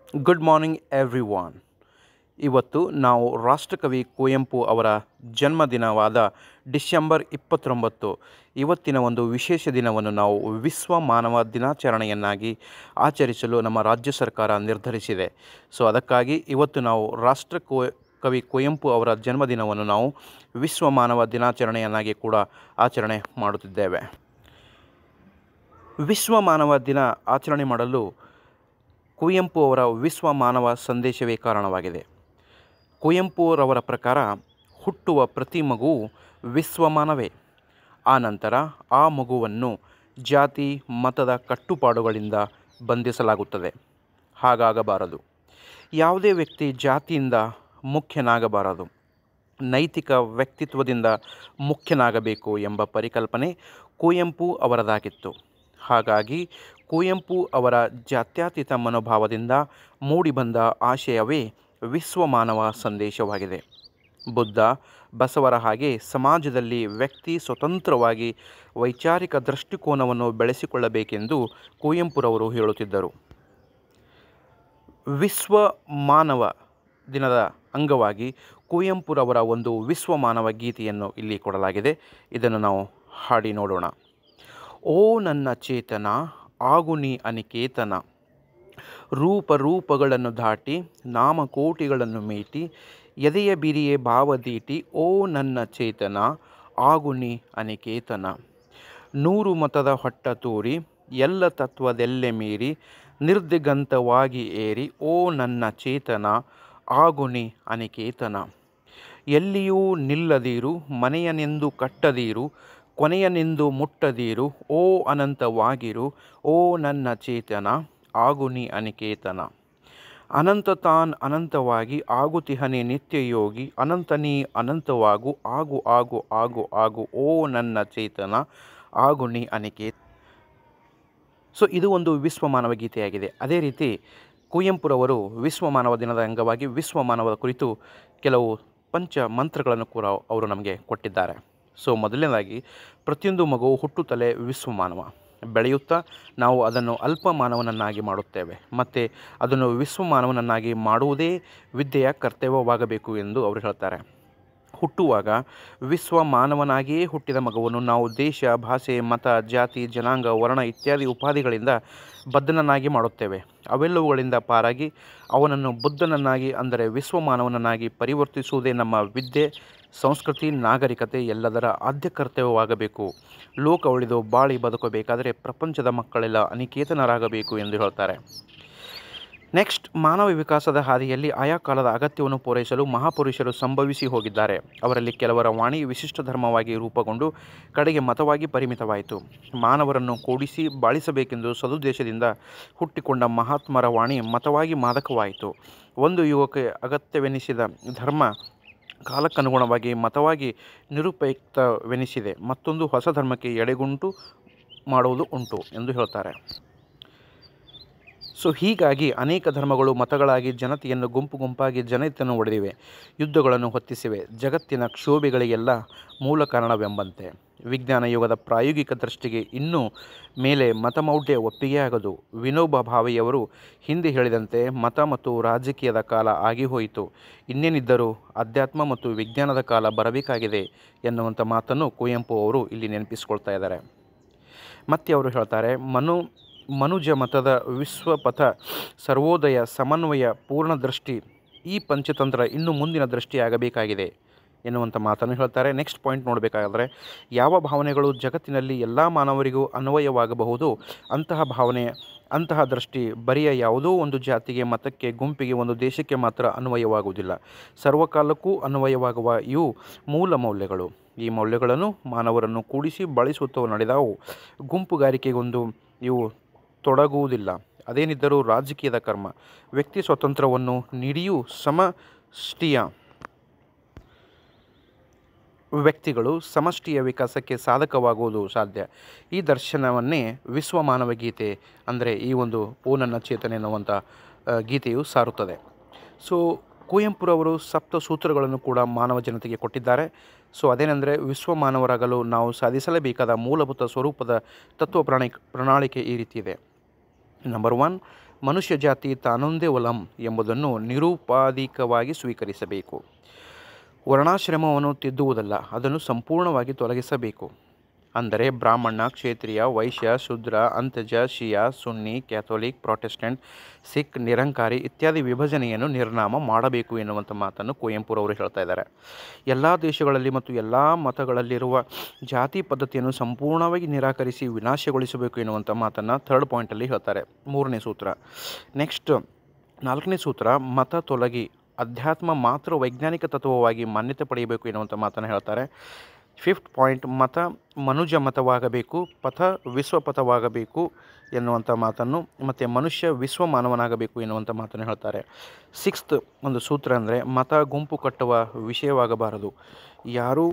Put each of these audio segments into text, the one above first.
good morning every von ಇವತ್ತು ನಾವು ರಾಷ್ಟ್ರಕವಿ ಕುವೆಂಪು ಅವರ ಜನ್ಮದಿನವಾದ ಡಿಸೆಂಬರ್ ಇಪ್ಪತ್ತೊಂಬತ್ತು ಇವತ್ತಿನ ಒಂದು ವಿಶೇಷ ದಿನವನ್ನು ನಾವು ವಿಶ್ವ ಮಾನವ ದಿನಾಚರಣೆಯನ್ನಾಗಿ ಆಚರಿಸಲು ನಮ್ಮ ರಾಜ್ಯ ಸರ್ಕಾರ ನಿರ್ಧರಿಸಿದೆ ಸೊ ಅದಕ್ಕಾಗಿ ಇವತ್ತು ನಾವು ರಾಷ್ಟ್ರ ಕು- ಕವಿ ಕುವೆಂಪು ಅವರ ಜನ್ಮದಿನವನ್ನು ನಾವು ವಿಶ್ವ ಮಾನವ ದಿನಾಚರಣೆಯನ್ನಾಗಿ ಕೂಡ ಆಚರಣೆ ಮಾಡುತ್ತಿದ್ದೇವೆ ವಿಶ್ವ ಮಾನವ ದಿನ ಆಚರಣೆ ಮಾಡಲು ಕುವೆಂಪು ಅವರ ವಿಶ್ವ ಮಾನವ ಸಂದೇಶವೇ ಕಾರಣವಾಗಿದೆ ಕುವೆಂಪುರವರ ಪ್ರಕಾರ ಹುಟ್ಟುವ ಪ್ರತಿ ಮಗುವು ವಿಶ್ವಮಾನವೇ ಆ ನಂತರ ಆ ಮಗುವನ್ನು ಜಾತಿ ಮತದ ಕಟ್ಟುಪಾಡುಗಳಿಂದ ಬಂಧಿಸಲಾಗುತ್ತದೆ ಹಾಗಾಗಬಾರದು ಯಾವುದೇ ವ್ಯಕ್ತಿ ಜಾತಿಯಿಂದ ಮುಖ್ಯನಾಗಬಾರದು ನೈತಿಕ ವ್ಯಕ್ತಿತ್ವದಿಂದ ಮುಖ್ಯನಾಗಬೇಕು ಎಂಬ ಪರಿಕಲ್ಪನೆ ಕುವೆಂಪು ಅವರದಾಗಿತ್ತು ಹಾಗಾಗಿ ಕುವೆಂಪು ಅವರ ಜಾತ್ಯತೀತ ಮನೋಭಾವದಿಂದ ಮೂಡಿಬಂದ ಆಶಯವೇ ವಿಶ್ವಮಾನವ ಸಂದೇಶವಾಗಿದೆ ಬುದ್ಧ ಬಸವರ ಹಾಗೆ ಸಮಾಜದಲ್ಲಿ ವ್ಯಕ್ತಿ ಸ್ವತಂತ್ರವಾಗಿ ವೈಚಾರಿಕ ದೃಷ್ಟಿಕೋನವನ್ನು ಬೆಳೆಸಿಕೊಳ್ಳಬೇಕೆಂದು ಕುವೆಂಪುರವರು ಹೇಳುತ್ತಿದ್ದರು ವಿಶ್ವ ಮಾನವ ದಿನದ ಅಂಗವಾಗಿ ಕುವೆಂಪುರವರ ಒಂದು ವಿಶ್ವ ಮಾನವ ಗೀತೆಯನ್ನು ಇಲ್ಲಿ ಕೊಡಲಾಗಿದೆ ಇದನ್ನು ನಾವು ಹಾಡಿ ನೋಡೋಣ ಓ ನನ್ನ ಚೇತನ ಆಗು ನೀ ಅನಿಕೇತನ ರೂಪ ರೂಪಗಳನ್ನು ದಾಟಿ ನಾಮಕೋಟಿಗಳನ್ನು ಮೀಟಿ ಎದೆಯ ಬಿರಿಯೆ ಭಾವದೀಟಿ ಓ ನನ್ನ ಚೇತನ ಆಗು ನೀ ಅನಿಕೇತನ ನೂರು ಮತದ ಹೊಟ್ಟ ತೂರಿ ಎಲ್ಲ ತತ್ವದೆಲ್ಲೆ ಮೀರಿ ನಿರ್ದಿಗಂತವಾಗಿ ಏರಿ ಓ ನನ್ನ ಚೇತನ ಆಗುನಿ ಅನಿಕೇತನ ಎಲ್ಲಿಯೂ ನಿಲ್ಲದೀರು ಮನೆಯನೆಂದು ಕಟ್ಟದೀರು ಕೊನೆಯನೆಂದು ಮುಟ್ಟದೀರು ಓ ಅನಂತವಾಗಿರು ಓ ನನ್ನ ಚೇತನ ಆಗುನಿ ಅನಿಕೇತನ ಅನಂತ ತಾನ್ ಅನಂತವಾಗಿ ಆಗುತಿಹನೆ ನಿತ್ಯ ಯೋಗಿ ಅನಂತನೇ ಅನಂತವಾಗು ಆಗು ಆಗು ಆಗು ಆಗು ಓ ನನ್ನ ಚೇತನ ಆಗುನಿ ಅನಿಕೇತ ಸೊ ಇದು ಒಂದು ವಿಶ್ವ ಮಾನವ ಗೀತೆಯಾಗಿದೆ ಅದೇ ರೀತಿ ಕುವೆಂಪುರವರು ವಿಶ್ವ ಮಾನವ ದಿನದ ಅಂಗವಾಗಿ ವಿಶ್ವ ಮಾನವದ ಕುರಿತು ಕೆಲವು ಪಂಚ ಮಂತ್ರಗಳನ್ನು ಕೂಡ ಅವರು ನಮಗೆ ಕೊಟ್ಟಿದ್ದಾರೆ ಸೊ ಮೊದಲನೇದಾಗಿ ಪ್ರತಿಯೊಂದು ಮಗು ಹುಟ್ಟುತ್ತಲೇ ವಿಶ್ವ ಮಾನವ ಬೆಳೆಯುತ್ತಾ ನಾವು ಅದನ್ನು ಅಲ್ಪ ಮಾನವನನ್ನಾಗಿ ಮಾಡುತ್ತೇವೆ ಮತ್ತು ಅದನ್ನು ವಿಶ್ವ ಮಾನವನನ್ನಾಗಿ ಮಾಡುವುದೇ ವಿದ್ಯೆಯ ಕರ್ತವ್ಯವಾಗಬೇಕು ಎಂದು ಅವರು ಹೇಳ್ತಾರೆ ಹುಟ್ಟುವಾಗ ವಿಶ್ವ ಮಾನವನಾಗಿಯೇ ಹುಟ್ಟಿದ ಮಗುವನ್ನು ನಾವು ದೇಶ ಭಾಷೆ ಮತ ಜಾತಿ ಜನಾಂಗ ವರ್ಣ ಇತ್ಯಾದಿ ಉಪಾಧಿಗಳಿಂದ ಬದ್ಧನನ್ನಾಗಿ ಮಾಡುತ್ತೇವೆ ಅವೆಲ್ಲವುಗಳಿಂದ ಪಾರಾಗಿ ಅವನನ್ನು ಬುದ್ಧನನ್ನಾಗಿ ಅಂದರೆ ವಿಶ್ವ ಮಾನವನನ್ನಾಗಿ ಪರಿವರ್ತಿಸುವುದೇ ನಮ್ಮ ವಿದ್ಯೆ ಸಂಸ್ಕೃತಿ ನಾಗರಿಕತೆ ಎಲ್ಲದರ ಆದ್ಯ ಕರ್ತವ್ಯವಾಗಬೇಕು ಲೋಕ ಉಳಿದು ಬಾಳಿ ಬದುಕಬೇಕಾದರೆ ಪ್ರಪಂಚದ ಮಕ್ಕಳೆಲ್ಲ ಅನಿಕೇತನರಾಗಬೇಕು ಎಂದು ಹೇಳ್ತಾರೆ ನೆಕ್ಸ್ಟ್ ಮಾನವ ವಿಕಾಸದ ಹಾದಿಯಲ್ಲಿ ಆಯಾ ಕಾಲದ ಅಗತ್ಯವನ್ನು ಪೂರೈಸಲು ಮಹಾಪುರುಷರು ಸಂಭವಿಸಿ ಹೋಗಿದ್ದಾರೆ ಅವರಲ್ಲಿ ಕೆಲವರ ವಾಣಿ ವಿಶಿಷ್ಟ ಧರ್ಮವಾಗಿ ರೂಪುಗೊಂಡು ಕಡೆಗೆ ಮತವಾಗಿ ಪರಿಮಿತವಾಯಿತು ಮಾನವರನ್ನು ಕೂಡಿಸಿ ಬಾಳಿಸಬೇಕೆಂದು ಸದುದ್ದೇಶದಿಂದ ಹುಟ್ಟಿಕೊಂಡ ಮಹಾತ್ಮರ ವಾಣಿ ಮತವಾಗಿ ಮಾದಕವಾಯಿತು ಒಂದು ಯುಗಕ್ಕೆ ಅಗತ್ಯವೆನಿಸಿದ ಧರ್ಮ ಕಾಲಕ್ಕನುಗುಣವಾಗಿ ಮತವಾಗಿ ನಿರುಪಯುಕ್ತವೆನಿಸಿದೆ ಮತ್ತೊಂದು ಹೊಸ ಧರ್ಮಕ್ಕೆ ಎಡೆಗುಂಟು ಮಾಡುವುದು ಉಂಟು ಎಂದು ಹೇಳ್ತಾರೆ ಸೊ ಹೀಗಾಗಿ ಅನೇಕ ಧರ್ಮಗಳು ಮತಗಳಾಗಿ ಜನತೆಯನ್ನು ಗುಂಪು ಗುಂಪಾಗಿ ಜನತೆಯನ್ನು ಒಡೆದಿವೆ ಯುದ್ಧಗಳನ್ನು ಹೊತ್ತಿಸಿವೆ ಜಗತ್ತಿನ ಕ್ಷೋಭೆಗಳಿಗೆಲ್ಲ ಮೂಲ ಕಾರಣವೆಂಬಂತೆ ವಿಜ್ಞಾನ ಯುಗದ ಪ್ರಾಯೋಗಿಕ ದೃಷ್ಟಿಗೆ ಇನ್ನೂ ಮೇಲೆ ಮತಮೌಢ್ಯ ಒಪ್ಪಿಗೆಯಾಗದು ವಿನೋಬ ಭಾವೆಯವರು ಹಿಂದೆ ಹೇಳಿದಂತೆ ಮತ ಮತ್ತು ರಾಜಕೀಯದ ಕಾಲ ಆಗಿ ಹೋಯಿತು ಇನ್ನೇನಿದ್ದರೂ ಅಧ್ಯಾತ್ಮ ಮತ್ತು ವಿಜ್ಞಾನದ ಕಾಲ ಬರಬೇಕಾಗಿದೆ ಎನ್ನುವಂಥ ಮಾತನ್ನು ಕುವೆಂಪು ಅವರು ಇಲ್ಲಿ ನೆನಪಿಸ್ಕೊಳ್ತಾ ಇದ್ದಾರೆ ಮತ್ತೆ ಅವರು ಹೇಳ್ತಾರೆ ಮನು ಮನುಜ ಮತದ ವಿಶ್ವಪಥ ಸರ್ವೋದಯ ಸಮನ್ವಯ ಪೂರ್ಣ ದೃಷ್ಟಿ ಈ ಪಂಚತಂತ್ರ ಇನ್ನು ಮುಂದಿನ ದೃಷ್ಟಿಯಾಗಬೇಕಾಗಿದೆ ಎನ್ನುವಂಥ ಮಾತನ್ನು ಹೇಳ್ತಾರೆ ನೆಕ್ಸ್ಟ್ ಪಾಯಿಂಟ್ ನೋಡಬೇಕಾದ್ರೆ ಯಾವ ಭಾವನೆಗಳು ಜಗತ್ತಿನಲ್ಲಿ ಎಲ್ಲ ಮಾನವರಿಗೂ ಅನ್ವಯವಾಗಬಹುದು ಅಂತಹ ಭಾವನೆ ಅಂತಹ ದೃಷ್ಟಿ ಬರಿಯ ಯಾವುದೋ ಒಂದು ಜಾತಿಗೆ ಮತಕ್ಕೆ ಗುಂಪಿಗೆ ಒಂದು ದೇಶಕ್ಕೆ ಮಾತ್ರ ಅನ್ವಯವಾಗುವುದಿಲ್ಲ ಸರ್ವಕಾಲಕ್ಕೂ ಅನ್ವಯವಾಗುವ ಇವು ಮೂಲ ಮೌಲ್ಯಗಳು ಈ ಮೌಲ್ಯಗಳನ್ನು ಮಾನವರನ್ನು ಕೂಡಿಸಿ ಬಳಸುತ್ತವು ನಡೆದಾವು ಗುಂಪುಗಾರಿಕೆಗೊಂದು ಇವು ತೊಡಗುವುದಿಲ್ಲ ಅದೇನಿದ್ದರೂ ರಾಜಕೀಯದ ಕರ್ಮ ವ್ಯಕ್ತಿ ಸ್ವಾತಂತ್ರ್ಯವನ್ನು ನೀಡಿಯೂ ಸಮಷ್ಟಿಯ ವ್ಯಕ್ತಿಗಳು ಸಮಷ್ಟಿಯ ವಿಕಾಸಕ್ಕೆ ಸಾಧಕವಾಗುವುದು ಸಾಧ್ಯ ಈ ದರ್ಶನವನ್ನೇ ವಿಶ್ವ ಮಾನವ ಗೀತೆ ಅಂದರೆ ಈ ಒಂದು ಓ ನನ್ನ ಚೇತನೆ ಎನ್ನುವಂಥ ಆ, ಗೀತೆಯು ಸಾರುತ್ತದೆ ಸೊ ಕುವೆಂಪುರವರು ಸಪ್ತ ಸೂತ್ರಗಳನ್ನು ಕೂಡ ಮಾನವ ಜನತೆಗೆ ಕೊಟ್ಟಿದ್ದಾರೆ ಸೊ ಅದೇನೆಂದರೆ ವಿಶ್ವ ಮಾನವರಾಗಲು ನಾವು ಸಾಧಿಸಲೇಬೇಕಾದ ಮೂಲಭೂತ ಸ್ವರೂಪದ ತತ್ವ ಪ್ರಣಿ ಪ್ರಣಾಳಿಕೆ ಈ ರೀತಿ ಇದೆ ನಂಬರ್ ಒನ್ ಮನುಷ್ಯ ಜಾತಿ ತಾನೊಂದೇ ಒಲಂ ಎಂಬುದನ್ನು ನಿರುಪಾಧಿಕವಾಗಿ ಸ್ವೀಕರಿಸಬೇಕು ವರ್ಣಾಶ್ರಮವನ್ನು ತಿದ್ದುವುದಲ್ಲ ಅದನ್ನು ಸಂಪೂರ್ಣವಾಗಿ ತೊಲಗಿಸಬೇಕು ಅಂದರೆ ಬ್ರಾಹ್ಮಣ ಕ್ಷೇತ್ರೀಯ ವೈಶ್ಯ ಶೂದ್ರ ಅಂತಜ ಶಿಯಾ ಸುನ್ನಿ ಕ್ಯಾಥೋಲಿಕ್ ಪ್ರೊಟೆಸ್ಟೆಂಟ್ ಸಿಖ್ ನಿರಂಕಾರಿ ಇತ್ಯಾದಿ ವಿಭಜನೆಯನ್ನು ನಿರ್ನಾಮ ಮಾಡಬೇಕು ಎನ್ನುವಂಥ ಮಾತನ್ನು ಕುವೆಂಪುರವರು ಹೇಳ್ತಾ ಇದ್ದಾರೆ ಎಲ್ಲ ದೇಶಗಳಲ್ಲಿ ಮತ್ತು ಎಲ್ಲ ಮತಗಳಲ್ಲಿರುವ ಜಾತಿ ಪದ್ಧತಿಯನ್ನು ಸಂಪೂರ್ಣವಾಗಿ ನಿರಾಕರಿಸಿ ವಿನಾಶಗೊಳಿಸಬೇಕು ಎನ್ನುವಂಥ ಮಾತನ್ನು ಥರ್ಡ್ ಪಾಯಿಂಟಲ್ಲಿ ಹೇಳ್ತಾರೆ ಮೂರನೇ ಸೂತ್ರ ನೆಕ್ಸ್ಟ್ ನಾಲ್ಕನೇ ಸೂತ್ರ ಮತ ತೊಲಗಿ ಅಧ್ಯಾತ್ಮ ಮಾತ್ರ ವೈಜ್ಞಾನಿಕ ತತ್ವವಾಗಿ ಮಾನ್ಯತೆ ಪಡೆಯಬೇಕು ಎನ್ನುವಂಥ ಮಾತನ್ನು ಹೇಳ್ತಾರೆ ಫಿಫ್ತ್ ಪಾಯಿಂಟ್ ಮತ ಮನುಜ ಮತವಾಗಬೇಕು ಪಥ ವಿಶ್ವಪಥವಾಗಬೇಕು ಎನ್ನುವಂಥ ಮಾತನ್ನು ಮತ್ತು ಮನುಷ್ಯ ವಿಶ್ವ ಮಾನವನಾಗಬೇಕು ಎನ್ನುವಂಥ ಮಾತನ್ನು ಹೇಳ್ತಾರೆ ಸಿಕ್ಸ್ತ್ ಒಂದು ಸೂತ್ರ ಅಂದರೆ ಮತ ಗುಂಪು ಕಟ್ಟುವ ವಿಷಯವಾಗಬಾರದು ಯಾರೂ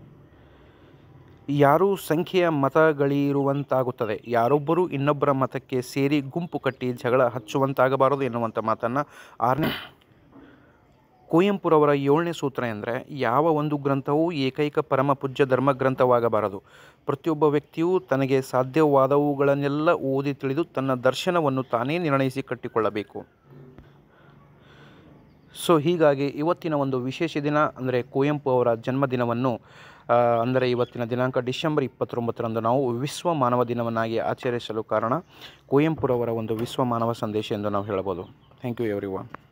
ಯಾರೂ ಸಂಖ್ಯೆಯ ಮತಗಳಿರುವಂತಾಗುತ್ತದೆ ಯಾರೊಬ್ಬರೂ ಇನ್ನೊಬ್ಬರ ಮತಕ್ಕೆ ಸೇರಿ ಗುಂಪು ಕಟ್ಟಿ ಜಗಳ ಹಚ್ಚುವಂತಾಗಬಾರದು ಎನ್ನುವಂಥ ಮಾತನ್ನು ಆರನೇ ಕುವೆಂಪುರವರ ಏಳನೇ ಸೂತ್ರ ಎಂದರೆ ಯಾವ ಒಂದು ಗ್ರಂಥವೂ ಏಕೈಕ ಪರಮ ಪೂಜ್ಯ ಧರ್ಮ ಗ್ರಂಥವಾಗಬಾರದು ಪ್ರತಿಯೊಬ್ಬ ವ್ಯಕ್ತಿಯೂ ತನಗೆ ಸಾಧ್ಯವಾದವುಗಳನ್ನೆಲ್ಲ ಓದಿ ತಿಳಿದು ತನ್ನ ದರ್ಶನವನ್ನು ತಾನೇ ನಿರ್ಣಯಿಸಿ ಕಟ್ಟಿಕೊಳ್ಳಬೇಕು ಸೊ ಹೀಗಾಗಿ ಇವತ್ತಿನ ಒಂದು ವಿಶೇಷ ದಿನ ಅಂದರೆ ಕುವೆಂಪು ಅವರ ಜನ್ಮದಿನವನ್ನು ಆ, ಅಂದರೆ ಇವತ್ತಿನ ದಿನಾಂಕ ಡಿಸೆಂಬರ್ ಇಪ್ಪತ್ತೊಂಬತ್ತರಂದು ನಾವು ವಿಶ್ವ ಮಾನವ ದಿನವನ್ನಾಗಿ ಆಚರಿಸಲು ಕಾರಣ ಕುವೆಂಪುರವರ ಒಂದು ವಿಶ್ವ ಮಾನವ ಸಂದೇಶ ಎಂದು ನಾವು ಹೇಳಬಹುದು ಥ್ಯಾಂಕ್ ಯು ಎವ್ರಿ ಒನ್